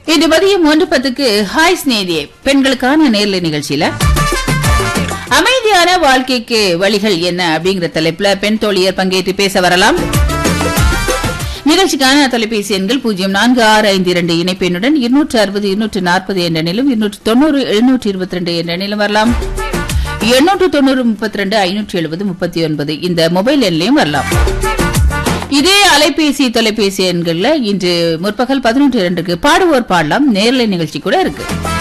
இன்று மதியம் ஒன்று பத்துக்கு ஹாய் ஸ்நேதியே பெண்களுக்கான நேர்லை நிகழ்ச்சியில அமைதியான வாழ்க்கைக்கு வழிகள் என்ன அப்படிங்கிற தலைப்புல பெண் தோழியர் பங்கேற்று பேச வரலாம் நிகழ்ச்சிக்கான தொலைபேசி எண்கள் பூஜ்ஜியம் நான்கு ஆறு ஐந்து இரண்டு இணைப்பெண்ணுடன் இருநூற்று அறுபது இருநூற்று நாற்பது என்ற நிலும் இருநூற்று தொண்ணூறு எழுநூற்று இருபத்தி ரெண்டு என்ற நிலும் வரலாம் எண்ணூற்று தொண்ணூறு முப்பத்தி ரெண்டு ஐநூற்று எழுபது முப்பத்தி ஒன்பது இந்த மொபைல் எண்லையும் வரலாம் இதே அலைபேசி தொலைபேசி எண்கள்ல இன்று முற்பகல் பதினொன்று இரண்டுக்கு பாடுவோர் பாடலாம் நேரலை நிகழ்ச்சி கூட இருக்கு